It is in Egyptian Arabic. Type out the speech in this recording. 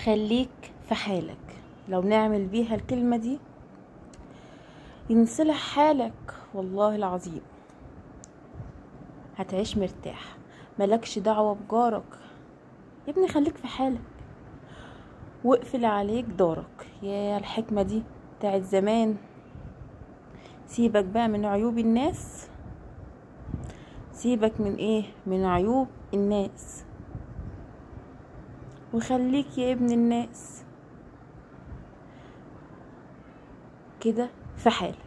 خليك في حالك لو نعمل بيها الكلمة دي ينصلح حالك والله العظيم هتعيش مرتاح ملكش دعوة بجارك يا ابني خليك في حالك واقفل عليك دارك يا الحكمة دي بتاعت زمان سيبك بقى من عيوب الناس سيبك من ايه من عيوب الناس وخليك يا ابن الناس كده في حالك